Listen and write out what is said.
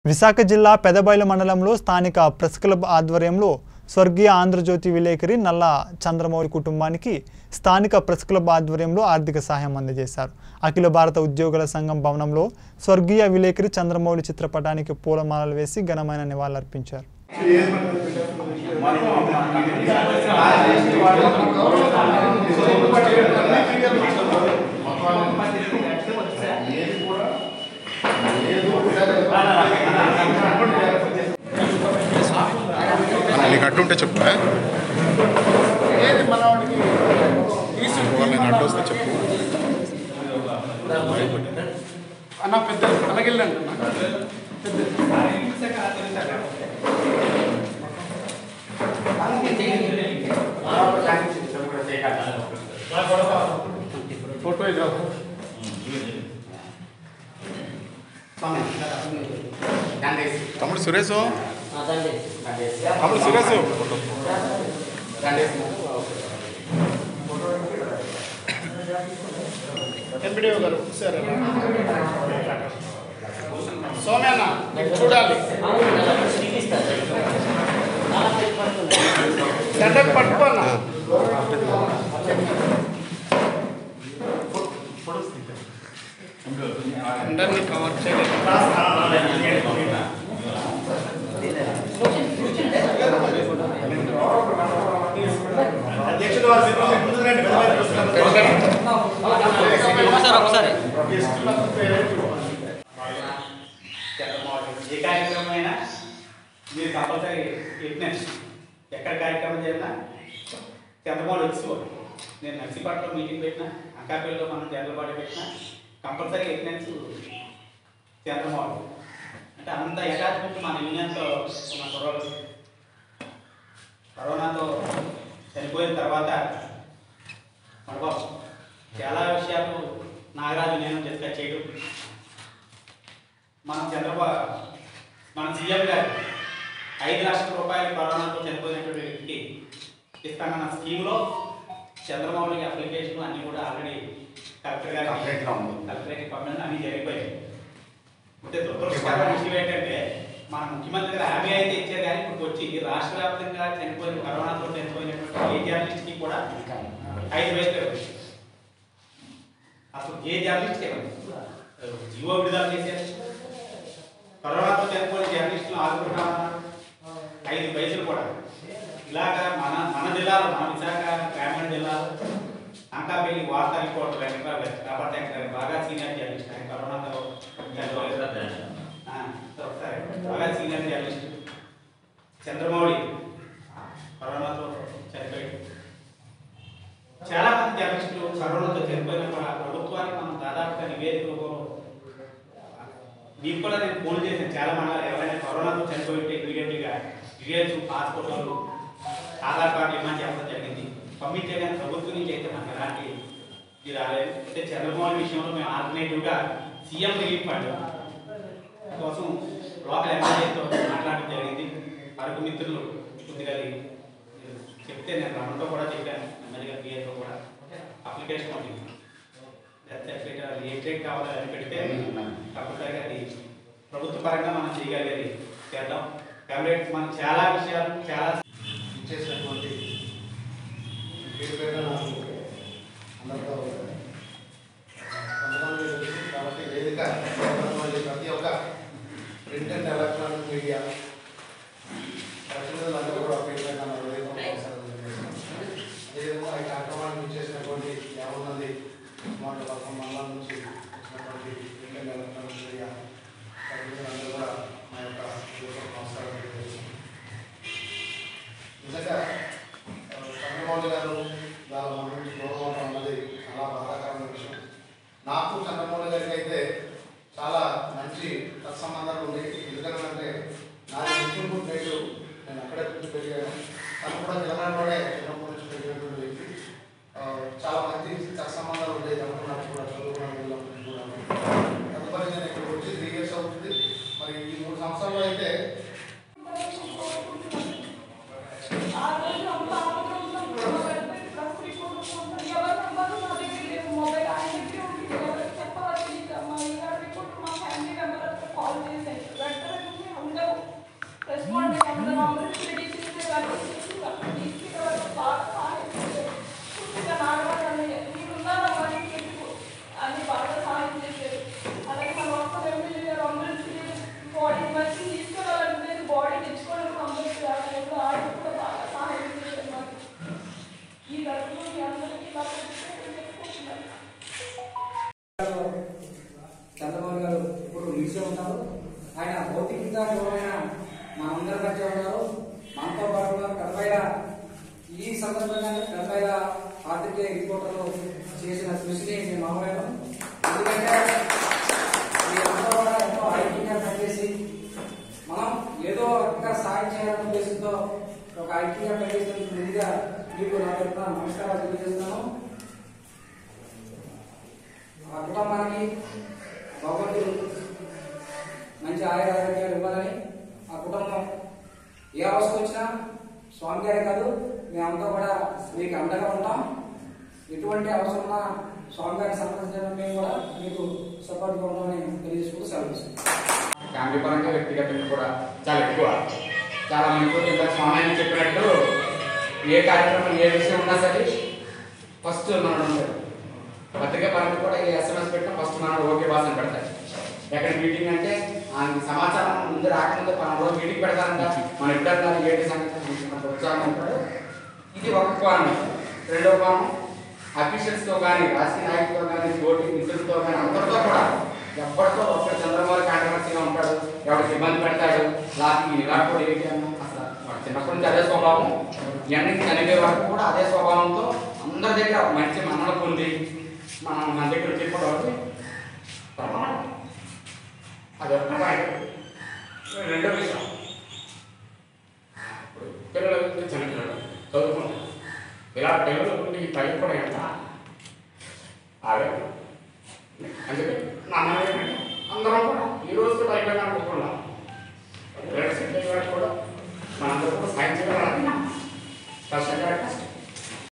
విశాఖ జిల్లా పెదబైలు మండలంలో స్థానిక ప్రెస్ క్లబ్ ఆధ్వర్యంలో స్వర్గీయ ఆంధ్రజ్యోతి విలేకరి నల్ల చంద్రమౌళి కుటుంబానికి స్థానిక ప్రెస్ క్లబ్ ఆధ్వర్యంలో ఆర్థిక సహాయం అందజేశారు అఖిల భారత ఉద్యోగుల సంఘం భవనంలో స్వర్గీయ విలేకరి చంద్రమౌళి చిత్రపటానికి పూలమాలలు వేసి ఘనమైన నివాళులర్పించారు నీకు అడ్డు ఉంటే చెప్పు ఒకవేళ నేను అడ్డు వస్తే చెప్పు అన్న పెద్ద అలాగెళ్ళండి ఫోటో ఇది తమ్ముడు సురేష్ తమ్ముడు సురేష్ ఎంపీడీఓ గారు సరే సోమ్యాన్న నీకు చూడాలి సెటప్ పట్టుకోన్న అందరినీ కవర్ చేయలేదు ఏ కార్యక్రమం అయినా మీరు కంపల్సరీ ఫిట్నెస్ ఎక్కడ కార్యక్రమం జరిగినా చంద్రమౌళి వచ్చి నేను నర్సీపట్నంలో మీటింగ్ పెట్టినా అంకాపల్లిలో మనం జనరల్ పెట్టినా కంపల్సరీ ఫిట్నెస్ చంద్రమౌళి అంటే అంత అటాచ్మెంట్ మన యూనియన్తో ఉన్న కుర్రోళ్ళు కరోనాతో చనిపోయిన తర్వాత మన బాబు చాలా విషయాలు నాగరాజు నేను డిస్కస్ చేయడం మన చంద్రబాబు మన సీఎం గారు ఐదు లక్షల రూపాయలు కరోనాతో చనిపోయినటువంటి వ్యక్తికి ఇస్తానన్న స్కీమ్లో చంద్రబాబుకి అప్లికేషన్ అన్నీ కూడా ఆల్రెడీ కలెక్టర్ గారు కలెక్టరేట్ పంపడం అన్నీ జరిగిపోయాయి అంటే దురదృష్టకరమైన విషయం ఏంటంటే మన ముఖ్యమంత్రి గారు హామీ అయితే ఇచ్చారు కానీ ఇప్పుడు వచ్చి రాష్ట్ర వ్యాప్తంగా చనిపోయిన కరోనాతో చనిపోయినటువంటి ఏ జర్నలిస్ట్కి కూడా ఐదు వేలు ఇవ్వండి. అసలు ఏ జర్నలిస్ట్కి ఇవ్వండి జీవో విడుదల చేశారు కరోనాతో చనిపోయిన జర్నలిస్టులు ఆదుకుంటామన్నారు ఐదు పైసలు కూడా ఇలాగా మన మన జిల్లాలో మన విశాఖ గ్రామీణ జిల్లాలో అంకాపల్లి వార్తా రిపోర్టర్ వెంకటరావు కాబట్టి ఆయన బాగా సీనియర్ జర్నలిస్ట్ ఆయన కరోనాతో చనిపోలేదు. ఆ, ఒకసారి బాగా సీనియర్ జర్నలిస్ట్ చంద్రమౌళి కరోనాతో చనిపోయాడు చాలా మంది జర్నలిస్టులు కరోనాతో చనిపోయినా కూడా ప్రభుత్వానికి మనం దాదాపుగా నివేదిక రూపంలో మీకు కూడా నేను ఫోన్ చేశాను చాలా మంది ఎవరైనా కరోనాతో చనిపోయి ఉంటే ఇమీడియట్గా డీటెయిల్స్ పాస్పోర్ట్లు ఆధార్ కార్డు ఇవ్వమని చెప్పడం జరిగింది పంపించే కానీ ప్రభుత్వం నుంచి అయితే మనకు ఎలాంటి ఇది రాలేదు అయితే చంద్రబాబు విషయంలో మేము ఆల్టర్నేటివ్గా సీఎం రిలీఫ్ ఫండ్ కోసం లోకల్ ఎమ్మెల్యేతో మాట్లాడడం జరిగింది అరకు మిత్రులు కొద్దిగా అది చెప్తే నేను రమణతో కూడా చెప్పాను ఎమ్మెల్యే పిఏతో కూడా అప్లికేషన్ పంపింది డెత్ సర్టిఫికేట్ ఏ ట్రేట్ కావాలో అని పెడితే తప్పనిసరిగా అది ప్రభుత్వ పరంగా మనం చేయగలిగేది చేద్దాం కాబట్టి మనం చాలా విషయాలు చాలా ఇచ్చేసినటువంటి ఫీడ్బ్యాక్ నాకు అందరితో కొంతమంది తెలుసు కాబట్టి వేదిక కొంతమంది ప్రతి ఒక్క ప్రింట్ అండ్ ఎలక్ట్రానిక్ మీడియా ప్రతినిధులందరూ కూడా ఫీడ్బ్యాక్ అన్న వేదిక అదేవిధంగా ఈ కార్యక్రమానికి ఇచ్చేసినటువంటి యాభై మంది మాట పక్క మండలం నుంచి వచ్చినటువంటి ప్రింట్ అండ్ ఎలక్ట్రానిక్ మీడియా ప్రతినిధులందరూ కూడా మా యొక్క హృదయపూర్వక నమస్కారాలు తెలియజేస్తున్నాను. నిజంగా ఆ, చంద్రబాబు గారు వాళ్ళ మన నుంచి దూరం అవడం అన్నది చాలా బాధాకరమైన విషయం నాకు చంద్రబాబు గారికి అయితే చాలా మంచి సత్సంబంధాలు ఉంది ఎందుకంటే నాది ముఖ్యంగా పేరు నేను అక్కడే పుట్టి పెరిగాను తను కూడా తెలంగాణలోనే చిన్నప్పటి నుంచి పెరిగినటువంటి వ్యక్తి ఆ, చాలా మంచి సత్సంబంధాలు ఉండేది అనుకున్నప్పుడు కూడా చదువుకున్నాను వెళ్ళినప్పుడు కూడా తదుపరి నేను ఇక్కడ వచ్చి త్రీ ఇయర్స్ అవుతుంది మరి ఈ మూడు సంవత్సరాలు అయితే ఆ రోజు అంతా ఆపదలో ఉన్నప్పుడు ఎవరిపై ప్రెస్ రిపోర్ట్ వస్తుంది. ఎవరి నంబర్లు నా దగ్గర లేవు. మొబైల్ ఆయన దగ్గరే ఉంది. ఎవరికి చెప్పాలో తెలియదు. మా ఈనాడు రిపోర్ట్ మా ఫ్యామిలీ మెంబర్ కాల్ చేశారు వెంటనే పూర్తిగా దూరమైన మనందరి మధ్య ఉన్నారు మనతో పాటు ఉన్న పెద్దపైన ఈ సందర్భంగా పెద్దపైన పాత్రికేయ రిపోర్టర్లు చేసిన కృషిని నేను నమ్మలేను ఎందుకంటే మీరంతా కూడా ఎంతో ఐక్యంగా పనిచేసి మనం ఏదో ఇంకా సాయం చేయాలనే ఉద్దేశంతో ఒక ఐక్యంగా పనిచేసినందుకు ముందుగా మీకు నా తరఫున నమస్కారాలు తెలియజేస్తున్నాను ఆ కుటుంబానికి భగవంతుడు మంచి ఆయుర ఆరోగ్యాలు ఇవ్వాలని ఆ కుటుంబం ఏ అవసరం వచ్చినా స్వామి గారే కాదు మేమంతా కూడా మీకు అండగా ఉంటాం ఎటువంటి అవసరం ఉన్నా స్వామి గారిని సంప్రదించడం మేము కూడా మీకు సపోర్ట్గా ఉంటామని తెలియజేసుకుంటూ సెలవు తీసుకుంటాం. ఫ్యామిలీ పరంగా వ్యక్తిగతంగా కూడా చాలా ఎక్కువ చాలా మంది ఇంత స్వామి అని చెప్పినట్టు ఏ కార్యక్రమం ఏ విషయం ఉన్నా సరే ఫస్ట్ మనం పత్రికా పరంగా కూడా ఈ ఎస్ఎంఎస్ పెట్టిన ఫస్ట్ మనం ఓకే భాష అని పెడతారు ఎక్కడ మీటింగ్ అంటే ఆయనకి సమాచారం ముందు రాకముందు మనం రోజు మీటింగ్ పెడతారంట మనం ఎప్పుడన్నా ఏంటి సంగతి మనకు ఉత్సాహం ఉంటాడు ఇది ఒక కోణం రెండో కోణం అఫీషియల్స్తో కానీ రాజకీయ నాయకులతో కానీ పోటీ మిత్రులతో కానీ అందరితో కూడా ఎవరితో ఒక్కడు చంద్రబాబు కాంట్రవర్సీగా ఉంటాడు ఎవరికి ఇబ్బంది పెడతాడు లాస్ట్ ఇలా కూడా ఏంటి అన్న అసలు వాడు చిన్నప్పటి నుంచి అదే స్వభావం ఎన్నికి చనిపోయే వరకు కూడా అదే స్వభావంతో అందరి దగ్గర ఒక మంచి మన్నలు పొంది మనం మన దగ్గర చెప్పడం ప్రమాణం అది ఒక పాయింట్ రెండో విషయం ఇప్పుడు పిల్లలు చిన్నపిల్లలు చదువుకుంటారు ఇలా పిల్లలు ఈ పైకి కూడా ఎంత ఆగే అందుకే నాన్న అందరం కూడా ఈ రోజు కూడా అయిపోయినా అనుకుంటున్నాం